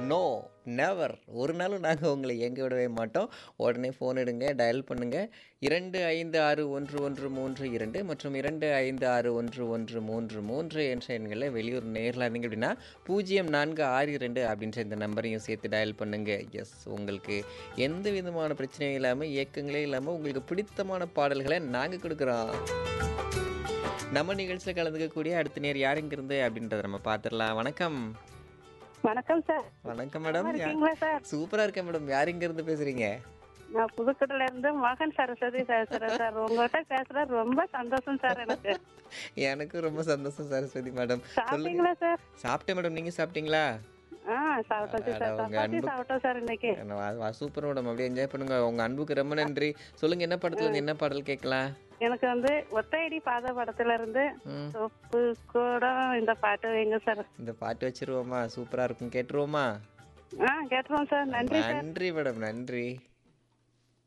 no never ஒரு நாளும் நாங்கள் உங்களை எங்க விடவே மாட்டோம் உடனே ஃபோன் எடுங்க டயல் பண்ணுங்க இரண்டு ஐந்து ஆறு ஒன்று ஒன்று மூன்று இரண்டு மற்றும் இரண்டு ஐந்து ஆறு ஒன்று ஒன்று மூன்று மூன்று என்ற எண்களில் வெளியூர் நேரில் இருந்தீங்க அப்படின்னா பூஜ்ஜியம் நான்கு ஆறு இரண்டு அப்படின்ற இந்த நம்பரையும் சேர்த்து டயல் பண்ணுங்க எஸ் உங்களுக்கு எந்த விதமான பிரச்சனையும் இல்லாமல் இயக்கங்களே இல்லாமல் உங்களுக்கு பிடித்தமான பாடல்களை நாங்கள் கொடுக்குறோம் நம்ம நிகழ்ச்சியில் கலந்துக்கக்கூடிய அடுத்த நேர் யார் இங்கிருந்து அப்படின்றத நம்ம பார்த்துடலாம் வணக்கம் வணக்கம் சார் வணக்கம் மேடம் நல்லா இருக்கீங்களா சார் சூப்பரா இருக்கேன் மேடம் யார் இங்க இருந்து பேசுறீங்க நான் புதுக்கோட்டையில இருந்து மகன் சரஸ்வதி பேசுறேன் சார் உங்ககிட்ட பேசுறது ரொம்ப சந்தோஷம் சார் எனக்கு எனக்கு ரொம்ப சந்தோஷம் சரஸ்வதி மேடம் சாப்பிட்டீங்களா சார் சாப்பிட்டேன் மேடம் நீங்க சாப்பிட்டீங்களா ஆ சாப்பிட்டாச்சு அட, சார் உங்க சப்பாத்தி அன்பு- சாப்பிட்டோம் சார் இன்னைக்கு சூப்பர் மேடம் அப்படியே என்ஜாய் பண்ணுங்க உங்க அன்புக்கு ரொம்ப நன்றி சொல்லுங்க என்ன படத்துல இருந்து என்ன பாடல் கேட்கலாம் எனக்கு வந்து ஒத்தையடி பாத படத்துல இருந்து ம், சொப்பு கூட இந்த பாட்டு வைங்க சார் இந்த பாட்டு வச்சிருவோமா சூப்பரா இருக்கும் கேட்டுருவோமா ஆ கேட்டுருவோம் சார் நன்றி சார் நன்றி மேடம் நன்றி